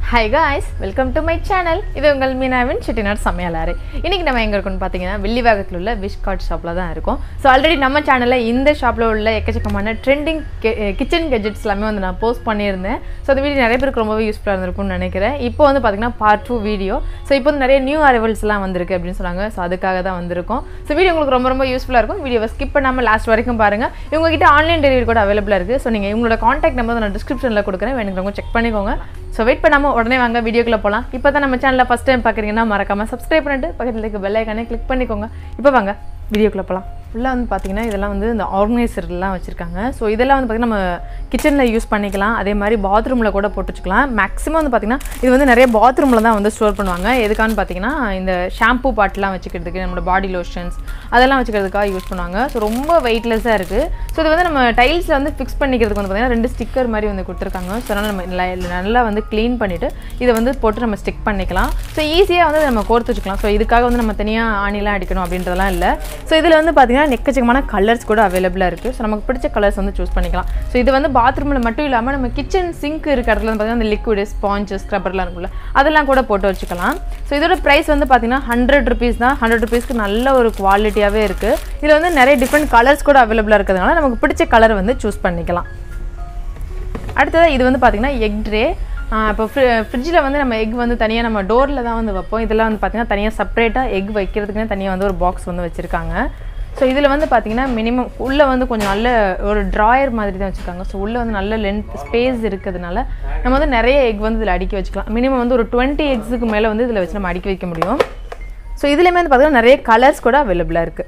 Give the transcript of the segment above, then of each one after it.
hi guys welcome to my channel இது உங்கள் மீனாவின் செட்டிநாடு சமையலாறு இன்றைக்கி நம்ம எங்கே இருக்கோம்னு பார்த்தீங்கன்னா வில்லிவாகத்தில் உள்ள விஷ் கார்ட் ஷாப்பில் தான் இருக்கும் ஸோ ஆல்ரெடி நம்ம சேனலில் இந்த ஷாப்பில் உள்ள எக்கச்சக்கமான ட்ரெண்டிங் கிச்சன் கெஜெட்ஸ் எல்லாமே வந்து நான் போஸ்ட் பண்ணியிருந்தேன் ஸோ அந்த வீடியோ நிறைய பேருக்கு ரொம்பவே யூஸ்ஃபுல்லாக இருந்திருக்கும்னு நினைக்கிறேன் இப்போ வந்து பார்த்தீங்கன்னா பார்ட் டூ வீடியோ ஸோ இப்போ வந்து நிறைய நியூ அரைவல்ஸ்லாம் வந்திருக்கு அப்படின்னு சொன்னாங்க ஸோ அதுக்காக தான் வந்திருக்கும் ஸோ வீடியோ உங்களுக்கு ரொம்ப ரொம்ப யூஸ்ஃபுல்லாக இருக்கும் வீடியோவை ஸ்கிப் பண்ணாமல் லாஸ்ட் வரைக்கும் பாருங்கள் இவங்ககிட்ட ஆன்லைன் டெலிவரி கூட அவைலபிளாக இருக்குது ஸோ நீங்கள் இவங்களோட காண்டாக்ட் நம்பர் நான் டிஸ்கிரிப்ஷனில் கொடுக்குறேன் வேணுங்கிறவங்க செக் பண்ணிக்கோங்க ஸோ வெயிட் பண்ணாமல் உடனே வாங்க வீடியோக்குள்ளே போகலாம் இப்போ தான் நம்ம சேனலில் ஃபஸ்ட் டைம் பார்க்குறீங்கன்னா மறக்காமல் சப்ஸ்கிரைப் பண்ணிட்டு பக்கத்தில் இருக்க பெல் ஐக்கானே கிளிக் பண்ணிக்கோங்க இப்போ வாங்க வீடியோக்குள்ளே போகலாம் ஃபுல்லாக வந்து பார்த்தீங்கன்னா இதெல்லாம் வந்து இந்த ஆர்கனைசர்லாம் வச்சுருக்காங்க ஸோ இதெல்லாம் வந்து பார்த்திங்கன்னா நம்ம கிச்சனில் யூஸ் பண்ணிக்கலாம் அதே மாதிரி பாத்ரூமில் கூட போட்டு வச்சுக்கலாம் மேக்ஸிமம் வந்து பார்த்திங்கன்னா இது வந்து நிறைய பாத்ரூமில் தான் வந்து ஸ்டோர் பண்ணுவாங்க எதுக்கான்னு பார்த்தீங்கன்னா இந்த ஷாம்பூ பாட்டிலாம் வச்சுக்கிறதுக்கு நம்மளோட பாடி லோஷன்ஸ் அதெல்லாம் வச்சுக்கிறதுக்காக யூஸ் பண்ணுவாங்க ஸோ ரொம்ப வெயிட்லெஸ்ஸாக இருக்குது ஸோ இது வந்து நம்ம டைல்ஸில் வந்து ஃபிக்ஸ் பண்ணிக்கிறதுக்கு வந்து பார்த்திங்கன்னா ரெண்டு ஸ்டிக்கர் மாதிரி வந்து கொடுத்துருக்காங்க ஸோ அதனால் நம்ம நல்லா- நல்லா வந்து க்ளீன் பண்ணிவிட்டு இதை வந்து போட்டு நம்ம ஸ்டிக் பண்ணிக்கலாம் ஸோ ஈஸியாக வந்து நம்ம கோர்த்து வச்சுக்கலாம் ஸோ இதுக்காக வந்து நம்ம தனியாக ஆணிலாம் அடிக்கணும் அப்படின்றதெல்லாம் இல்லை ஸோ இதில் வந்து பார்த்திங்கன்னா எக்கச்சக்கமான கலர்ஸ் கூட அவைலபிளாக இருக்குது ஸோ நமக்கு பிடிச்ச கலர்ஸ் வந்து சூஸ் பண்ணிக்கலாம் ஸோ இது வந்து பாத்ரூமில் மட்டும் இல்லாமல் நம்ம கிச்சன் சிங்க் இருக்க இடத்துல வந்து பார்த்திங்கன்னா அந்த லிக்விடு ஸ்பாஞ்சு ஸ்க்ரப்பர்லாம் இருக்குல்ல அதெல்லாம் கூட போட்டு வச்சுக்கலாம் ஸோ இதோட ப்ரைஸ் வந்து பார்த்திங்கன்னா ஹண்ட்ரட் ருபீஸ் தான் ஹண்ட்ரட் ருபீஸ்க்கு நல்ல ஒரு குவாலிட்டியாகவே இருக்குது இதில் வந்து நிறைய டிஃப்ரெண்ட் கலர்ஸ் கூட அவைலபிளாக இருக்கிறதுனால நமக்கு பிடிச்ச கலர் வந்து சூஸ் பண்ணிக்கலாம் அடுத்தது இது வந்து பார்த்திங்கன்னா எக் ட்ரே இப்போ ஃப்ரிட்ஜில் வந்து நம்ம எக் வந்து தனியாக நம்ம டோரில் தான் வந்து வைப்போம் இதெல்லாம் வந்து பார்த்திங்கன்னா தனியாக செப்பரேட்டாக எக் வைக்கிறதுக்குன்னு தனியாக வந்து ஒரு பாக்ஸ் வந்து வச்சுருக்காங்க ஸோ இதில் வந்து பார்த்திங்கன்னா மினிமம் உள்ளே வந்து கொஞ்சம் நல்ல ஒரு ட்ராயர் மாதிரி தான் வச்சுருக்காங்க ஸோ உள்ளே வந்து நல்ல லென்த் ஸ்பேஸ் இருக்கிறதுனால நம்ம வந்து நிறைய எக் வந்து இதில் அடுக்கி வச்சுக்கலாம் மினிமம் வந்து ஒரு டுவெண்ட்டி எக்ஸுக்கு மேலே வந்து இதில் வச்சு நம்ம அடுக்கி வைக்க முடியும் ஸோ இதுலேயுமே வந்து பார்த்திங்கன்னா நிறைய கலர்ஸ் கூட அவைலபிளாக இருக்குது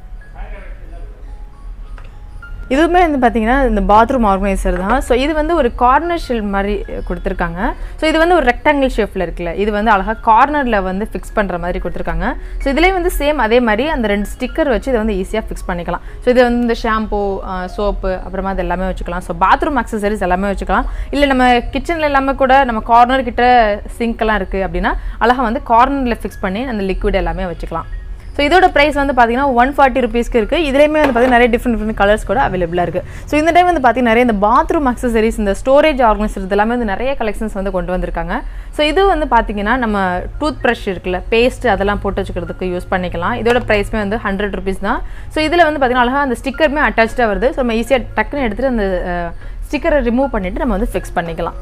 இதுவுமே வந்து பார்த்தீங்கன்னா இந்த பாத்ரூம் ஆர்கனைசர் தான் ஸோ இது வந்து ஒரு கார்னர் ஷெல் மாதிரி கொடுத்துருக்காங்க ஸோ இது வந்து ஒரு ரெக்டாங்கிள் ஷேப்பில் இருக்குல்ல இது வந்து அழகாக கார்னரில் வந்து ஃபிக்ஸ் பண்ணுற மாதிரி கொடுத்துருக்காங்க ஸோ இதுலேயே வந்து சேம் அதே மாதிரி அந்த ரெண்டு ஸ்டிக்கர் வச்சு இதை வந்து ஈஸியாக ஃபிக்ஸ் பண்ணிக்கலாம் ஸோ இது வந்து இந்த ஷாம்பு சோப்பு அப்புறமா அது எல்லாமே வச்சுக்கலாம் ஸோ பாத்ரூம் அக்சசரிஸ் எல்லாமே வச்சுக்கலாம் இல்லை நம்ம கிச்சனில் எல்லாமே கூட நம்ம கார்னர் கிட்ட சிங்க்லாம் இருக்குது அப்படின்னா அழகாக வந்து கார்னரில் ஃபிக்ஸ் பண்ணி அந்த லிக்விட் எல்லாமே வச்சுக்கலாம் ஸோ இதோட ப்ரைஸ் வந்து பார்த்தீங்கன்னா ஒன் ஃபார்ட்டி ருபீஸ்க்கு இருக்குது இதுலேயுமே வந்து பார்த்தீங்கன்னா நிறைய டிஃப்ரெண்ட் டிஃப்ரெண்ட் கலர்ஸ் கூட அவைலபிளாக இருக்குது ஸோ இந்த டைம் வந்து பார்த்தீங்கன்னா நிறைய இந்த பாத்ரூம் அக்சசரிஸ் இந்த ஸ்டோரேஜ் ஆர்கனைசர் எல்லாமே வந்து நிறைய கலெக்ஷன்ஸ் வந்து கொண்டு வந்திருக்காங்க ஸோ இது வந்து பார்த்தீங்கன்னா நம்ம டூத் ப்ரஷ் இருக்குல்ல பேஸ்ட் அதெல்லாம் போட்டு வச்சுக்கிறதுக்கு யூஸ் பண்ணிக்கலாம் இதோட ப்ரைஸ்மே வந்து ஹண்ட்ரட் ருபீஸ் தான் ஸோ இதில் வந்து பார்த்தீங்கன்னா அழகாக அந்த ஸ்டிக்கருமே அட்டாச்சாக வருது ஸோ நம்ம ஈஸியாக டக்குன்னு எடுத்துகிட்டு அந்த ஸ்டிக்கரை ரிமூவ் பண்ணிவிட்டு நம்ம வந்து ஃபிக்ஸ் பண்ணிக்கலாம்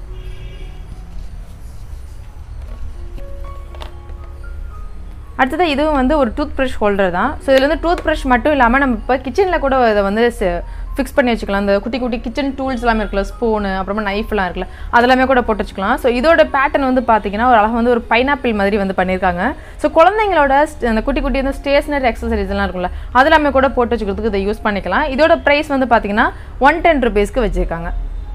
அடுத்தது இதுவும் வந்து ஒரு டூத் ப்ரஷ் ஹோல்டர் தான் ஸோ இதில் வந்து டூத் ப்ரஷ் மட்டும் இல்லாமல் நம்ம இப்போ கிச்சனில் கூட இதை வந்து ஃபிக்ஸ் பண்ணி வச்சுக்கலாம் அந்த குட்டி குட்டி கிச்சன் டூல்ஸ் எல்லாமே இருக்குல்ல ஸ்பூனு அப்புறமா நைஃப்லாம் இருக்குல்ல அதெல்லாமே கூட போட்டு வச்சுக்கலாம் ஸோ இதோட பேட்டர்ன் வந்து பார்த்தீங்கன்னா ஒரு அழகாக வந்து ஒரு பைனாப்பிள் மாதிரி வந்து பண்ணியிருக்காங்க ஸோ குழந்தைங்களோட st- அந்த குட்டி குட்டி வந்து ஸ்டேஷனரி அக்சசரிஸ் எல்லாம் இருக்குல்ல அதெல்லாமே கூட போட்டு வச்சுக்கிறதுக்கு இதை யூஸ் பண்ணிக்கலாம் இதோட ப்ரைஸ் வந்து பார்த்தீங்கன்னா ஒன் டென் ருபீஸ்க்கு வச்சுருக்காங்க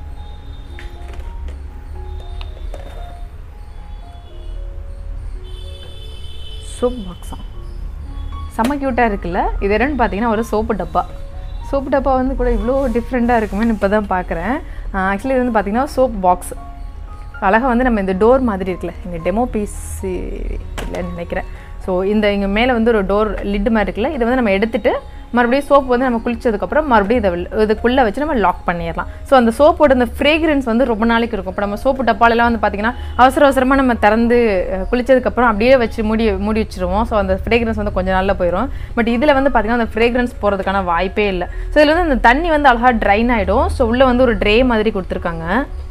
சோப் பாக்ஸா செம்ம க்யூட்டாக இருக்குல்ல இது என்னன்னு பார்த்தீங்கன்னா ஒரு சோப்பு டப்பா சோப்பு டப்பா வந்து கூட இவ்வளோ டிஃப்ரெண்ட்டாக இருக்குமேன்னு இப்போ தான் பார்க்குறேன் ஆக்சுவலி இது வந்து பார்த்தீங்கன்னா சோப் பாக்ஸ் அழகாக வந்து நம்ம இந்த டோர் மாதிரி இருக்குல்ல இங்கே டெமோ பீஸ் இல்லைன்னு நினைக்கிறேன் ஸோ இந்த இங்கே மேலே வந்து ஒரு டோர் லிட் மாதிரி இருக்குல்ல இதை வந்து நம்ம எடுத்துட்டு மறுபடியும் சோப் வந்து நம்ம குளிச்சதுக்கப்புறம் மறுபடியும் இதை உள்ள- இதுக்குள்ளே வச்சு நம்ம லாக் பண்ணிடலாம் ஸோ அந்த சோப்போட இந்த ஃப்ரேக்ரன்ஸ் வந்து ரொம்ப நாளைக்கு இருக்கும் இப்போ நம்ம சோப்பு டப்பாலெல்லாம் வந்து பார்த்திங்கன்னா அவசர அவசரமாக நம்ம திறந்து அஹ், குளிச்சதுக்கப்புறம் அப்படியே வச்சு மூடி மூடி வச்சிருவோம் ஸோ அந்த ஃப்ரேக்ரன்ஸ் வந்து கொஞ்சம் நாளில் போயிடும் பட் இதில் வந்து பார்த்திங்கன்னா அந்த ஃப்ரேக்ரன்ஸ் போகிறதுக்கான வாய்ப்பே இல்லை ஸோ இதில் வந்து அந்த தண்ணி வந்து அழகாக ட்ரைன் ஆகிடும் ஸோ உள்ளே வந்து ஒரு ட்ரே மாதிரி கொடுத்துருக்காங்க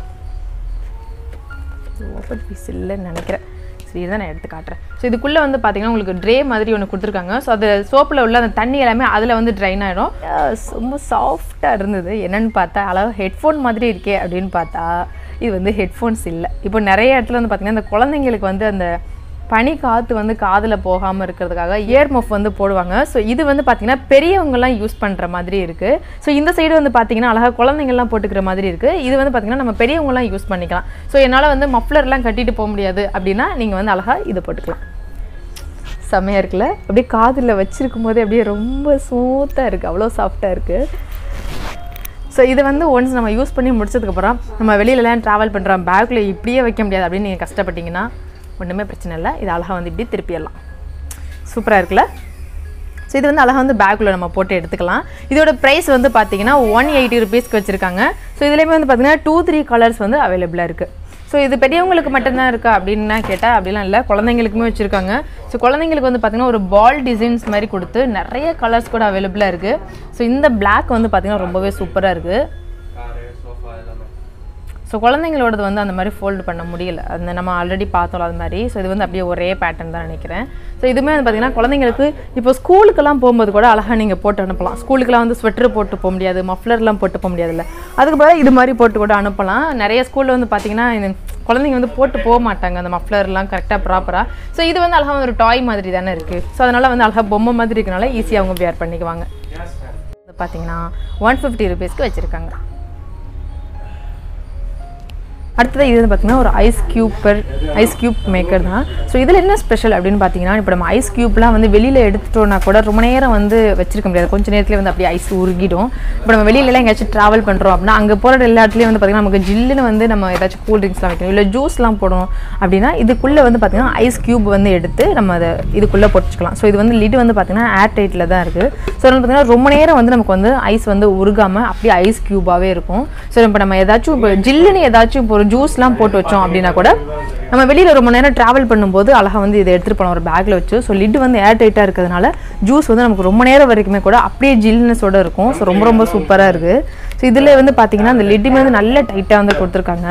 ஓப்பன் பீஸ் இல்லைன்னு நினைக்கிறேன் சரி இதை நான் எடுத்து காட்டுறேன் ஸோ இதுக்குள்ளே வந்து பார்த்தீங்கன்னா உங்களுக்கு ட்ரே மாதிரி ஒன்று கொடுத்துருக்காங்க ஸோ அது சோப்பில் உள்ள அந்த தண்ணி எல்லாமே அதில் வந்து ட்ரைன் ஆகிடும் ரொம்ப சாஃப்டாக இருந்தது என்னன்னு பார்த்தா அழகாக ஹெட்ஃபோன் மாதிரி இருக்கே அப்படின்னு பார்த்தா இது வந்து ஹெட்ஃபோன்ஸ் இல்லை இப்போ நிறைய இடத்துல வந்து பார்த்தீங்கன்னா இந்த குழந்தைங்களுக்கு வந்து அந்த பனி காற்று வந்து காதில் போகாமல் இருக்கிறதுக்காக இயர் மஃப் வந்து போடுவாங்க ஸோ இது வந்து பார்த்தீங்கன்னா பெரியவங்கலாம் யூஸ் பண்ணுற மாதிரி இருக்குது ஸோ இந்த சைடு வந்து பார்த்தீங்கன்னா அழகாக குழந்தைங்கள்லாம் போட்டுக்கிற மாதிரி இருக்குது இது வந்து பார்த்தீங்கன்னா நம்ம பெரியவங்கலாம் யூஸ் பண்ணிக்கலாம் ஸோ என்னால் வந்து மஃப்ளர்லாம் கட்டிட்டு போக முடியாது அப்படின்னா நீங்கள் வந்து அழகாக இதை போட்டுக்கலாம் செம்மையாக இருக்குல்ல அப்படியே காதில் வச்சிருக்கும் போதே அப்படியே ரொம்ப ஸ்மூத்தாக இருக்குது அவ்வளோ சாஃப்டாக இருக்குது ஸோ இதை வந்து ஒன்ஸ் நம்ம யூஸ் பண்ணி முடிச்சதுக்கப்புறம் நம்ம வெளியிலலாம் ட்ராவல் பண்ணுறோம் பேக்கில் இப்படியே வைக்க முடியாது அப்படின்னு நீங்கள் கஷ்டப்பட்டீங்கன்னா ஒன்றுமே பிரச்சனை இல்லை இது அழகாக வந்து இப்படி திருப்பிடலாம் சூப்பராக இருக்குல்ல ஸோ இது வந்து அழகாக வந்து பேக்குள்ளே நம்ம போட்டு எடுத்துக்கலாம் இதோட ப்ரைஸ் வந்து பார்த்தீங்கன்னா ஒன் எயிட்டி ருபீஸ்க்கு வச்சுருக்காங்க ஸோ இதுலேயுமே வந்து பார்த்தீங்கன்னா டூ த்ரீ கலர்ஸ் வந்து அவைலபிளாக இருக்குது ஸோ இது பெரியவங்களுக்கு மட்டும்தான் இருக்கா அப்படின்னு கேட்டால் அப்படிலாம் இல்லை குழந்தைங்களுக்குமே வச்சுருக்காங்க ஸோ குழந்தைங்களுக்கு வந்து பார்த்திங்கன்னா ஒரு பால் டிசைன்ஸ் மாதிரி கொடுத்து நிறைய கலர்ஸ் கூட அவைலபிளாக இருக்குது ஸோ இந்த Black வந்து பார்த்திங்கன்னா ரொம்பவே சூப்பராக இருக்குது காரு சோஃபா எல்லாமே ஸோ குழந்தைங்களோடது வந்து அந்த மாதிரி ஃபோல்டு பண்ண முடியல அந்த நம்ம ஆல்ரெடி பார்த்தோம் அது மாதிரி ஸோ இது வந்து அப்படியே ஒரே பேட்டர்ன் தான் நினைக்கிறேன் ஸோ இதுவுமே வந்து பார்த்திங்கன்னா குழந்தைங்களுக்கு இப்போ ஸ்கூலுக்கெல்லாம் போகும்போது கூட அழகாக நீங்கள் போட்டு அனுப்பலாம் ஸ்கூலுக்கெல்லாம் வந்து ஸ்வெட்டர் போட்டு போக முடியாது மஃப்ளர்லாம் போட்டு போக முடியாதுல்ல அதுக்கு பதிலாக இது மாதிரி போட்டு கூட அனுப்பலாம் நிறைய ஸ்கூலில் வந்து பார்த்திங்கன்னா இந்த குழந்தைங்க வந்து போட்டு போக மாட்டாங்க அந்த மஃப்ளர்லாம் கரெக்டாக ப்ராப்பராக ஸோ இது வந்து அழகாக ஒரு டாய் மாதிரி தானே இருக்குது ஸோ அதனால் வந்து அழகாக பொம்மை மாதிரி இருக்கனால ஈஸியாக அவங்க வியர் பண்ணிக்குவாங்க இது பார்த்தீங்கன்னா ஒன் ஃபிஃப்டி ருபீஸ்க்கு வச்சுருக்காங்க அடுத்தது இது வந்து பார்த்தீங்கன்னா ஒரு ice cuber ice cube maker தான் ஸோ இதில் என்ன ஸ்பெஷல் அப்படின்னு பார்த்தீங்கன்னா இப்போ நம்ம ஐஸ் கியூப்லாம் வந்து வெளியில் எடுத்துட்டோம்னா கூட ரொம்ப நேரம் வந்து வச்சிருக்க முடியாது கொஞ்சம் நேரத்தில் வந்து அப்படியே ஐஸ் உருகிடும் இப்போ நம்ம வெளியிலலாம் எங்கேயாச்சும் ட்ராவல் பண்ணுறோம் அப்படின்னா அங்கே போகிற எல்லா இடத்துலையும் வந்து பார்த்தீங்கன்னா நமக்கு ஜில்லுன்னு வந்து நம்ம ஏதாச்சும் கூல் ட்ரிங்க்ஸ்லாம் வைக்கணும் இல்லை ஜூஸ்லாம் போடணும் அப்படின்னா இதுக்குள்ளே வந்து பார்த்தீங்கன்னா ஐஸ் கியூப் வந்து எடுத்து நம்ம அதை இதுக்குள்ளே போட்டுக்கலாம் ஸோ இது வந்து லிட் வந்து பார்த்தீங்கன்னா ஏர் டைட்டில் தான் இருக்குது ஸோ வந்து பார்த்தீங்கன்னா ரொம்ப நேரம் வந்து நமக்கு வந்து ஐஸ் வந்து உருகாமல் அப்படியே ஐஸ் க்யூபாகவே இருக்கும் ஸோ இப்போ நம்ம ஏதாச்சும் இப்போ ஜில்லுன்னு ஏதாச்சும் இப்போ ஒரு ஜூஸ்லாம் போட்டு வச்சோம் அப்படின்னா கூட நம்ம வெளியில் ரொம்ப நேரம் ட்ராவல் பண்ணும்போது அழகாக வந்து இதை எடுத்துகிட்டு போகலாம் ஒரு பேக்கில் வச்சு ஸோ லிட் வந்து ஏர் டைட்டாக இருக்கிறதுனால ஜூஸ் வந்து நமக்கு ரொம்ப நேரம் வரைக்குமே கூட அப்படியே ஜில்னஸோட இருக்கும் ஸோ ரொம்ப ரொம்ப சூப்பராக இருக்குது ஸோ இதில் வந்து பார்த்தீங்கன்னா அந்த லிட்டுமே வந்து நல்ல டைட்டாக வந்து கொடுத்துருக்காங்க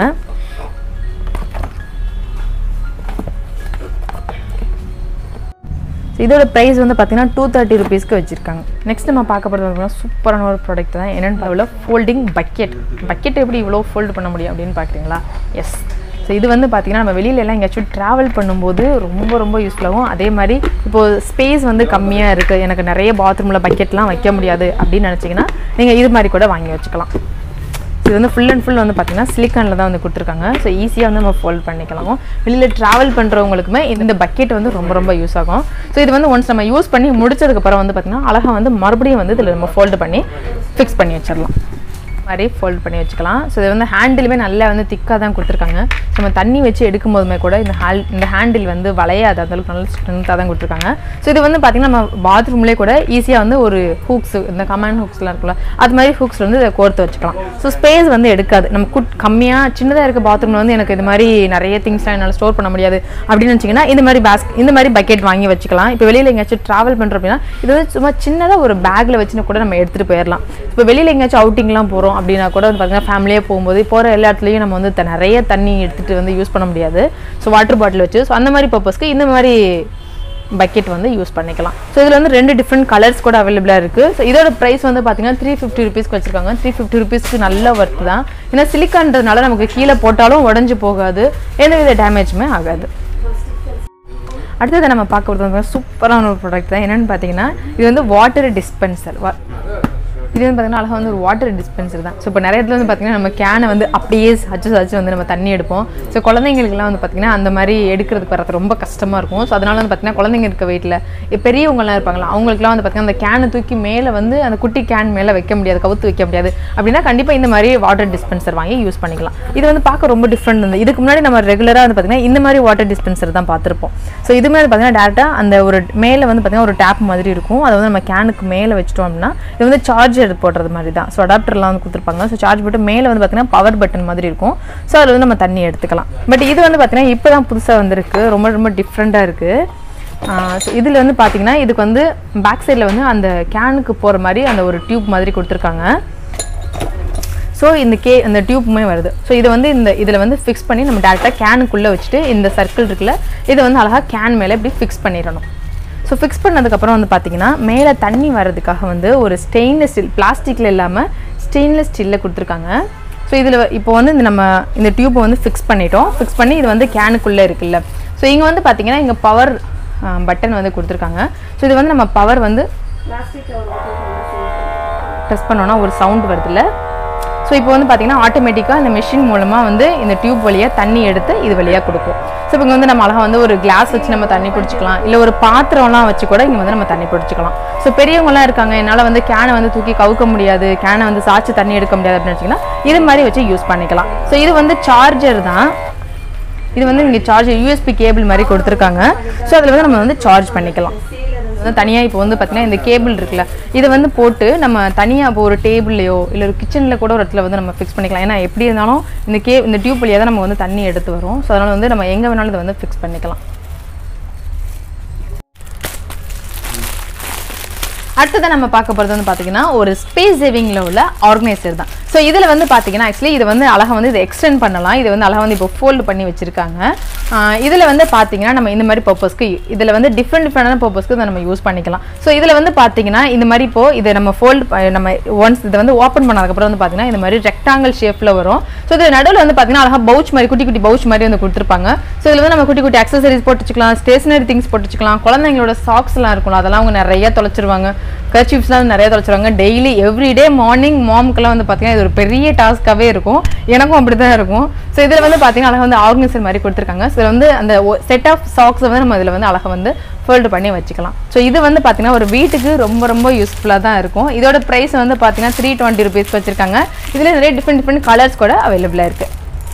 So, இதோட ப்ரைஸ் வந்து பார்த்தீங்கன்னா டூ தேர்ட்டி ருபீஸ்க்கு வச்சிருக்காங்க நெக்ஸ்ட் நம்ம பார்க்க போகிறது பார்த்தீங்கன்னா சூப்பரான ஒரு ப்ராடக்ட் தான் என்னென்னு பார்க்கல ஃபோல்டிங் பக்கெட் பக்கெட் எப்படி இவ்வளோ ஃபோல்டு பண்ண முடியும் அப்படின்னு பார்க்குறீங்களா எஸ் ஸோ இது வந்து பார்த்தீங்கன்னா நம்ம வெளியில எல்லாம் எங்கேயாச்சும் ட்ராவல் பண்ணும்போது ரொம்ப ரொம்ப யூஸ்ஃபுல்லாகும் அதே மாதிரி இப்போது ஸ்பேஸ் வந்து கம்மியாக இருக்குது எனக்கு நிறைய பாத்ரூமில் பக்கெட்லாம் வைக்க முடியாது அப்படின்னு நினச்சிங்கன்னா நீங்கள் இது மாதிரி கூட வாங்கி வச்சுக்கலாம் இது வந்து ஃபுல் அண்ட் ஃபுல் வந்து பார்த்தீங்கன்னா சிலிக்கானில் தான் வந்து கொடுத்துருக்காங்க ஸோ ஈஸியாக வந்து நம்ம ஃபோல்ட் பண்ணிக்கலாம் வெளியில் ட்ராவல் பண்ணுறவங்களுக்குமே இந்த பக்கெட் வந்து ரொம்ப ரொம்ப யூஸ் ஆகும் ஸோ இது வந்து ஒன்ஸ் நம்ம யூஸ் பண்ணி முடிச்சதுக்கப்புறம் வந்து பார்த்தீங்கன்னா அழகாக வந்து மறுபடியும் வந்து இதில் நம்ம ஃபோல்டு பண்ணி ஃபிக்ஸ் பண்ணி வச்சிடலாம் மாதிரி ஃபோல்ட் பண்ணி வச்சுக்கலாம் ஸோ இது வந்து ஹேண்டிலுமே நல்லா வந்து திக்காக தான் கொடுத்துருக்காங்க நம்ம தண்ணி வச்சு எடுக்கும் போதுமே கூட இந்த ஹேல் இந்த ஹேண்டில் வந்து வளையாது அந்த அளவுக்கு நல்ல ஸ்ட்ரென்த்தாக தான் கொடுத்துருக்காங்க ஸோ இது வந்து பார்த்திங்கன்னா நம்ம பாத்ரூம்லேயே கூட ஈஸியாக வந்து ஒரு ஹூக்ஸ் இந்த கமாண்ட் ஹூக்ஸ்லாம் இருக்குல்ல அது மாதிரி ஹூக்ஸில் வந்து இதை கோர்த்து வச்சுக்கலாம் ஸோ ஸ்பேஸ் வந்து எடுக்காது நம்ம குட் கம்மியாக சின்னதாக இருக்க பாத்ரூமில் வந்து எனக்கு இது மாதிரி நிறைய திங்ஸ்லாம் என்னால் ஸ்டோர் பண்ண முடியாது அப்படின்னு வச்சிங்கன்னா இந்த மாதிரி பேஸ்க் இந்த மாதிரி பக்கெட் வாங்கி வச்சுக்கலாம் இப்போ வெளியில் எங்கேயாச்சும் ட்ராவல் பண்ணுறோம் அப்படின்னா இது வந்து சும்மா சின்னதாக ஒரு பேக்கில் வச்சுன்னு கூட நம்ம எடுத்துகிட்டு போயிடலாம் இப்போ வெளியில் எங்கேயாச்சும் அவுட்டிங்லாம் போகிறோம் அப்படின்னா கூட வந்து பார்த்தீங்கன்னா ஃபேமிலியாக போகும்போது போகிற எல்லா இடத்துலையும் நம்ம வந்து த- நிறைய தண்ணி எடுத்துகிட்டு வந்து யூஸ் பண்ண முடியாது ஸோ வாட்டர் பாட்டில் வச்சு ஸோ அந்த மாதிரி பர்பஸ்க்கு இந்த மாதிரி பக்கெட் வந்து யூஸ் பண்ணிக்கலாம் ஸோ இதில் வந்து ரெண்டு டிஃப்ரெண்ட் கலர்ஸ் கூட அவைலபிளாக இருக்குது ஸோ இதோட ப்ரைஸ் வந்து பார்த்தீங்கன்னா த்ரீ ஃபிஃப்டி ருபீஸ்க்கு வச்சிருக்காங்க த்ரீ ஃபிஃப்டி ருபீஸ்க்கு நல்ல ஒர்க் தான் ஏன்னா சிலிக்கான்றதுனால நமக்கு கீழே போட்டாலும் உடஞ்சி போகாது எந்தவித டேமேஜுமே ஆகாது அடுத்தது நம்ம பார்க்க போகிறது சூப்பரான ஒரு ப்ராடக்ட் தான் என்னென்னு பார்த்தீங்கன்னா இது வந்து வாட்டர் டிஸ்பென்சர் இது வந்து பார்த்தீங்கன்னா அழகாக வந்து ஒரு வாட்டர் டிஸ்பென்சர் தான் ஸோ இப்போ நிறைய இடத்துல வந்து பார்த்தீங்கன்னா நம்ம கேனை வந்து அப்படியே சச்சு சச்சு வந்து நம்ம தண்ணி எடுப்போம் ஸோ குழந்தைங்களுக்குலாம் வந்து பார்த்தீங்கன்னா அந்த மாதிரி எடுக்கிறதுக்கு வரது ரொம்ப கஷ்டமாக இருக்கும் ஸோ அதனால வந்து பார்த்தீங்கன்னா குழந்தைங்க இருக்க வீட்டில் பெரியவங்கலாம் இருப்பாங்களா அவங்களுக்குலாம் வந்து பார்த்தீங்கன்னா அந்த கேனை தூக்கி மேலே வந்து அந்த குட்டி கேன் மேலே வைக்க முடியாது கவுத்து வைக்க முடியாது அப்படின்னா கண்டிப்பாக இந்த மாதிரி வாட்டர் டிஸ்பென்சர் வாங்கி யூஸ் பண்ணிக்கலாம் இது வந்து பார்க்க ரொம்ப டிஃப்ரெண்ட் இருந்தது இதுக்கு முன்னாடி நம்ம ரெகுலராக வந்து பார்த்தீங்கன்னா இந்த மாதிரி வாட்டர் டிஸ்பென்சர் தான் பார்த்துருப்போம் ஸோ இதுமே வந்து பார்த்தீங்கன்னா டேரெக்டாக அந்த ஒரு மேலே வந்து பார்த்தீங்கன்னா ஒரு டேப் மாதிரி இருக்கும் அதை வந்து நம்ம கேனுக்கு மேலே வச்சிட்டோம் அப்படின்னா இது வந்து சார்ஜர் போடுறது மாதிரி தான் ஸோ அடாப்டர்லாம் வந்து கொடுத்துருப்பாங்க ஸோ சார்ஜ் போட்டு மேலே வந்து பார்த்தீங்கன்னா பவர் பட்டன் மாதிரி இருக்கும் ஸோ அதில் வந்து நம்ம தண்ணி எடுத்துக்கலாம் பட் இது வந்து பார்த்தீங்கன்னா இப்போ தான் புதுசாக வந்திருக்கு ரொம்ப ரொம்ப டிஃப்ரெண்ட்டாக இருக்குது ஸோ இதில் வந்து பார்த்தீங்கன்னா இதுக்கு வந்து பேக் சைடில் வந்து அந்த கேனுக்கு போகிற மாதிரி அந்த ஒரு டியூப் மாதிரி கொடுத்துருக்காங்க ஸோ இந்த கே இந்த டியூப்புமே வருது ஸோ இதை வந்து இந்த இதில் வந்து ஃபிக்ஸ் பண்ணி நம்ம டேரெக்டாக கேனுக்குள்ளே வச்சுட்டு இந்த சர்க்கிள் இருக்குல்ல இதை வந்து அழகாக கேன் மேலே இப்படி ஃபிக்ஸ் பண்ணிடணும் ஸோ ஃபிக்ஸ் பண்ணதுக்கப்புறம் வந்து பார்த்தீங்கன்னா மேலே தண்ணி வர்றதுக்காக வந்து ஒரு ஸ்டெயின்லெஸ் ஸ்டீல் பிளாஸ்டிக்கில் இல்லாமல் ஸ்டெயின்லெஸ் ஸ்டீலில் கொடுத்துருக்காங்க ஸோ இதில் இப்போ வந்து இந்த நம்ம இந்த டியூப்பை வந்து ஃபிக்ஸ் பண்ணிட்டோம் ஃபிக்ஸ் பண்ணி இது வந்து கேனுக்குள்ளே இருக்குல்ல ஸோ இங்கே வந்து பார்த்தீங்கன்னா இங்கே பவர் பட்டன் வந்து கொடுத்துருக்காங்க ஸோ இது வந்து நம்ம பவர் வந்து ப்ரெஸ் பண்ணோன்னா ஒரு சவுண்ட் வருதுல்ல ஸோ இப்போ வந்து பார்த்தீங்கன்னா ஆட்டோமேட்டிக்காக இந்த மிஷின் மூலமாக வந்து இந்த டியூப் வழியாக தண்ணி எடுத்து இது வழியாக கொடுக்கும் ஸோ இப்போ இங்கே வந்து நம்ம அழகாக வந்து ஒரு கிளாஸ் வச்சு நம்ம தண்ணி பிடிச்சிக்கலாம் இல்லை ஒரு பாத்திரம்லாம் வச்சு கூட இங்கே வந்து நம்ம தண்ணி பிடிச்சிக்கலாம் ஸோ பெரியவங்கலாம் இருக்காங்க என்னால் வந்து கேனை வந்து தூக்கி கவுக்க முடியாது கேனை வந்து சாய்ச்சி தண்ணி எடுக்க முடியாது அப்படின்னு வச்சிங்கன்னா இது மாதிரி வச்சு யூஸ் பண்ணிக்கலாம் ஸோ இது வந்து சார்ஜர் தான் இது வந்து இங்கே சார்ஜர் யூஎஸ்பி கேபிள் மாதிரி கொடுத்துருக்காங்க ஸோ அதில் வந்து நம்ம வந்து சார்ஜ் பண்ணிக்கலாம் வந்து தனியாக இப்போ வந்து பார்த்தீங்கன்னா இந்த கேபிள் இருக்குல்ல இதை வந்து போட்டு நம்ம தனியாக இப்போ ஒரு டேபிள்லையோ இல்லை ஒரு கிச்சனில் கூட ஒரு இடத்துல வந்து நம்ம ஃபிக்ஸ் பண்ணிக்கலாம் ஏன்னா எப்படி இருந்தாலும் இந்த கே இந்த டியூப் வழியாக தான் நம்ம வந்து தண்ணி எடுத்து வரும் ஸோ அதனால் வந்து நம்ம எங்கே வேணாலும் இதை வந்து ஃபிக்ஸ் பண்ணிக்கலாம் அடுத்தது நம்ம பார்க்க போகிறது வந்து பார்த்தீங்கன்னா ஒரு ஸ்பேஸ் சேவிங்கில் உள்ள ஆர்கனைசர் தான் ஸோ இதில் வந்து பார்த்தீங்கன்னா ஆக்சுவலி இது வந்து அழகாக வந்து இதை எக்ஸ்டெண்ட் பண்ணலாம் இது வந்து அழகாக வந்து இப்போ ஃபோல்டு பண்ணி வச்சுருக்காங்க இதில் வந்து பார்த்தீங்கன்னா நம்ம இந்த மாதிரி பர்பஸ்க்கு இதில் வந்து டிஃப்ரெண்ட் டிஃப்ரெண்டான பர்பஸ்க்கு இதை நம்ம யூஸ் பண்ணிக்கலாம் ஸோ இதில் வந்து பார்த்தீங்கன்னா இந்த மாதிரி இப்போ இதை நம்ம ஃபோல்டு நம்ம ஒன்ஸ் இதை வந்து ஓப்பன் பண்ணதுக்கப்புறம் வந்து பார்த்தீங்கன்னா இந்த மாதிரி ரெக்டாங்கிள் ஷேப்பில் வரும் ஸோ இது நடுவில் வந்து பார்த்தீங்கன்னா அழகாக பவுச் மாதிரி குட்டி குட்டி பவுச் மாதிரி வந்து கொடுத்துருப்பாங்க ஸோ இதில் வந்து நம்ம குட்டி குட்டி அக்சசரிஸ் போட்டு வச்சுக்கலாம் ஸ்டேஷனரி திங்ஸ் போட்டு வச்சுக்கலாம் குழந்தைங்களோட சாக்ஸ்லாம் இருக்கும்ல அதெல்லாம் அவங்க நிறைய தொலைச்சிருவாங்க கர்ச்சிப்ஸ்லாம் நிறைய தொலைச்சிருவாங்க டெய்லி எவ்ரிடே மார்னிங் மாம்க்குலாம் வந்து பார்த்தீங்கன்னா இது ஒரு பெரிய டாஸ்க்காகவே இருக்கும் எனக்கும் அப்படி தான் இருக்கும் ஸோ இதில் வந்து பார்த்தீங்கன்னா அழகாக வந்து ஆர்கனைசர் மாதிரி கொடுத்துருக்காங்க ஸோ இதில் வந்து அந்த செட் ஆஃப் சாக்ஸை வந்து நம்ம இதில் வந்து அழகாக வந்து ஃபோல்டு பண்ணி வச்சுக்கலாம் ஸோ இது வந்து பார்த்தீங்கன்னா ஒரு வீட்டுக்கு ரொம்ப ரொம்ப யூஸ்ஃபுல்லாக தான் இருக்கும் இதோட ப்ரைஸ் வந்து பார்த்தீங்கன்னா த்ரீ டுவெண்ட்டி ருபீஸ் வச்சுருக்காங்க இதில் நிறைய டிஃப்ரெண்ட் டிஃப்ரெண்ட் கலர்ஸ் கூட அவைலபிளாக இருக்குது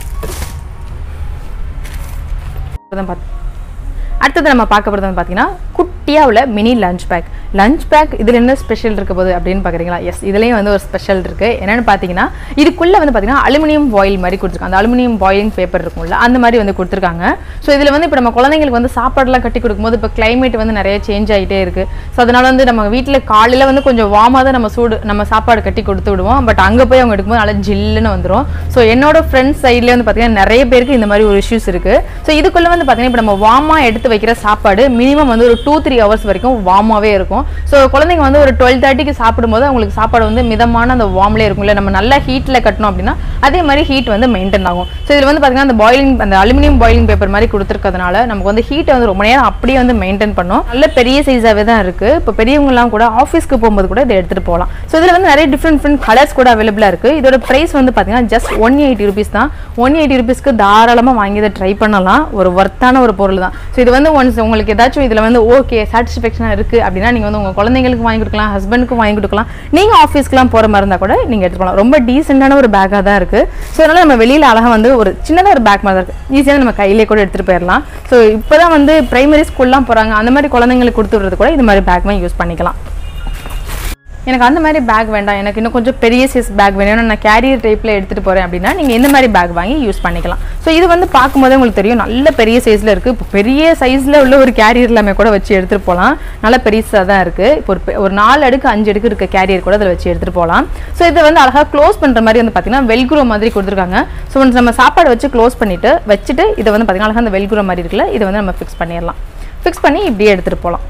இப்பதான் பாத்- அடுத்தது நம்ம பார்க்க போகிறது வந்து பார்த்தீங்கன்னா குட்டியாக உள்ள mini lunch bag lunch bag இதில் என்ன ஸ்பெஷல் இருக்க போகுது அப்படின்னு பார்க்குறீங்களா எஸ் இதுலேயும் வந்து ஒரு ஸ்பெஷல் இருக்குது என்னென்னு பார்த்தீங்கன்னா இதுக்குள்ளே வந்து பார்த்தீங்கன்னா அலுமினியம் பாயில் மாதிரி கொடுத்துருக்காங்க அந்த அலுமினியம் பாயிலிங் பேப்பர் இருக்கும்ல அந்த மாதிரி வந்து கொடுத்துருக்காங்க ஸோ இதில் வந்து இப்போ நம்ம குழந்தைங்களுக்கு வந்து சாப்பாடுலாம் கட்டி கொடுக்கும்போது இப்போ climate வந்து நிறைய சேஞ்ச் ஆகிட்டே இருக்குது ஸோ அதனால் வந்து நம்ம வீட்டில் காலையில் வந்து கொஞ்சம் வார்மாக தான் நம்ம சூடு நம்ம சாப்பாடு கட்டி கொடுத்து விடுவோம் பட் அங்கே போய் அவங்க எடுக்கும்போது நல்லா ஜில்லுன்னு வந்துடும் ஸோ என்னோட ஃப்ரெண்ட்ஸ் சைட்லேயே வந்து பார்த்தீங்கன்னா நிறைய பேருக்கு இந்த மாதிரி ஒரு இஷ்யூஸ் இருக்குது ஸோ இதுக்குள்ளே வந்து பார்த்தீங்கன்னா இப்போ நம்ம வார்மாக எடுத்து வைக்கிற சாப்பாடு மினிமம் வந்து ஒரு டூ த்ரீ ஹவர்ஸ் வரைக்கும் வார்மாகவே இருக்கும் ஸோ குழந்தைங்க வந்து ஒரு டுவெல் தேர்ட்டிக்கு சாப்பிடும்போது அவங்களுக்கு சாப்பாடு வந்து மிதமான அந்த வார்ம்லேயே இருக்கும் இல்லை நம்ம நல்லா ஹீட்டில் கட்டணும் அப்படின்னா அதே மாதிரி ஹீட் வந்து மெயின்டைன் ஆகும் ஸோ இதில் வந்து பார்த்தீங்கன்னா அந்த பாயிலிங் அந்த அலுமினியம் பாயிலிங் பேப்பர் மாதிரி கொடுத்துருக்கிறதுனால நமக்கு வந்து ஹீட்டை வந்து ரொம்ப நேரம் அப்படியே வந்து மெயின்டைன் பண்ணும் நல்ல பெரிய சைஸாகவே தான் இருக்குது இப்போ பெரியவங்கலாம் கூட ஆஃபீஸ்க்கு போகும்போது கூட இதை எடுத்துகிட்டு போகலாம் ஸோ இதில் வந்து நிறைய டிஃப்ரெண்ட் டிஃப்ரெண்ட் கலர்ஸ் கூட அவைலபிளாக இருக்குது இதோட ப்ரைஸ் வந்து பார்த்தீங்கன்னா ஜஸ்ட் ஒன் எயிட்டி ருபீஸ் தான் ஒன் எயிட்டி ருபீஸ்க்கு தாராளமாக வாங்கி இதை ட்ரை பண்ணலாம் ஒரு ஒர்த்தான ஒரு பொருள் தான் ஸோ இது வந்து ஒன்ஸ் உங்களுக்கு ஏதாச்சும் இதில் வந்து ஓகே சாட்டிஸ்ஃபேக்ஷனாக இருக்குது அப்படின்னா நீங்கள் வந்து உங்கள் குழந்தைங்களுக்கு வாங்கி கொடுக்கலாம் ஹஸ்பண்டுக்கும் வாங்கி கொடுக்கலாம் நீங்கள் ஆஃபீஸ்க்குலாம் போகிற மாதிரி இருந்தால் கூட நீங்கள் எடுத்துக்கலாம் ரொம்ப டீசெண்டான ஒரு பேக்காக தான் இருக்குது ஸோ அதனால் நம்ம வெளியில் அழகாக வந்து ஒரு சின்னதாக ஒரு பேக் மாதிரி தான் இருக்குது ஈஸியாக நம்ம கையிலே கூட எடுத்துகிட்டு போயிடலாம் ஸோ இப்போ தான் வந்து பிரைமரி ஸ்கூல்லாம் போகிறாங்க அந்த மாதிரி குழந்தைங்களுக்கு கொடுத்து விடுறது கூட இது மாதிரி பேக் யூஸ் பண்ணிக்கலாம் எனக்கு அந்த மாதிரி பேக் வேண்டாம் எனக்கு இன்னும் கொஞ்சம் பெரிய சைஸ் பேக் வேணும் ஏன்னா நான் கேரியர் டைப்பில் எடுத்துகிட்டு போகிறேன் அப்படின்னா நீங்கள் இந்த மாதிரி பேக் வாங்கி யூஸ் பண்ணிக்கலாம் ஸோ இது வந்து பார்க்கும்போதே உங்களுக்கு தெரியும் நல்ல பெரிய சைஸில் இருக்குது இப்போ பெரிய சைஸில் உள்ள ஒரு கேரியர் எல்லாமே கூட வச்சு எடுத்துகிட்டு போகலாம் நல்ல பெருசாக தான் இருக்குது இப்போ ஒரு பெ- ஒரு நாலு அடுக்கு அஞ்சு அடுக்கு இருக்க கேரியர் கூட அதில் வச்சு எடுத்துகிட்டு போகலாம் ஸோ இதை வந்து அழகாக க்ளோஸ் பண்ணுற மாதிரி வந்து பார்த்தீங்கன்னா வெல்குரோ மாதிரி கொடுத்துருக்காங்க ஸோ ஒன்ஸ் நம்ம சாப்பாடு வச்சு க்ளோஸ் பண்ணிவிட்டு வச்சுட்டு இதை வந்து பார்த்தீங்கன்னா அழகாக அந்த வெல்குரோ மாதிரி இருக்குல்ல இதை வந்து நம்ம ஃபிக்ஸ் பண்ணிடலாம் ஃபிக்ஸ் பண்ணி இப்படியே எடுத்துகிட்டு போகலாம்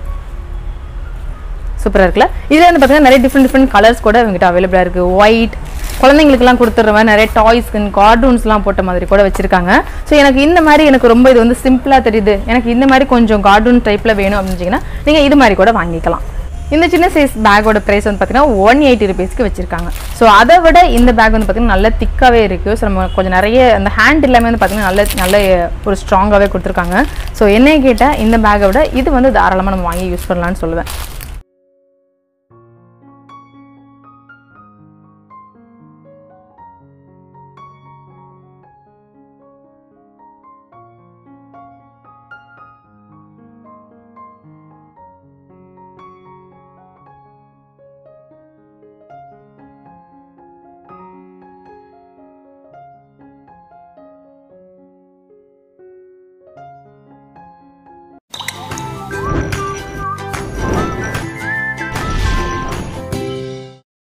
சூப்பராக இருக்குல்ல இதில் வந்து பார்த்தீங்கன்னா நிறைய டிஃப்ரெண்ட் டிஃப்ரெண்ட் கலர்ஸ் கூட இவங்ககிட்ட அவைலபிளாக இருக்குது ஒயிட் குழந்தைங்களுக்குலாம் கொடுத்துட்ற மாதிரி நிறைய டாய்ஸ்க்கு கார்ட்டூன்ஸ்லாம் போட்ட மாதிரி கூட வச்சுருக்காங்க ஸோ எனக்கு இந்த மாதிரி எனக்கு ரொம்ப இது வந்து சிம்பிளாக தெரியுது எனக்கு இந்த மாதிரி கொஞ்சம் கார்ட்டூன் டைப்பில் வேணும் அப்படின்னா நீங்கள் இது மாதிரி கூட வாங்கிக்கலாம் இந்த சின்ன சைஸ் பேக்கோட ப்ரைஸ் வந்து பார்த்தீங்கன்னா ஒன் எயிட்டி ருபீஸ்க்கு வச்சிருக்காங்க ஸோ அதை விட இந்த பேக் வந்து பார்த்தீங்கன்னா நல்ல திக்காகவே இருக்குது ஸோ நம்ம கொஞ்சம் நிறைய அந்த ஹேண்ட் எல்லாமே வந்து பார்த்தீங்கன்னா நல்ல நல்ல ஒரு ஸ்ட்ராங்காகவே கொடுத்துருக்காங்க ஸோ என்னைய கேட்டால் இந்த பேக்கை விட இது வந்து தாராளமாக நம்ம வாங்கி யூஸ் பண்ணலாம்னு சொல்லுவேன்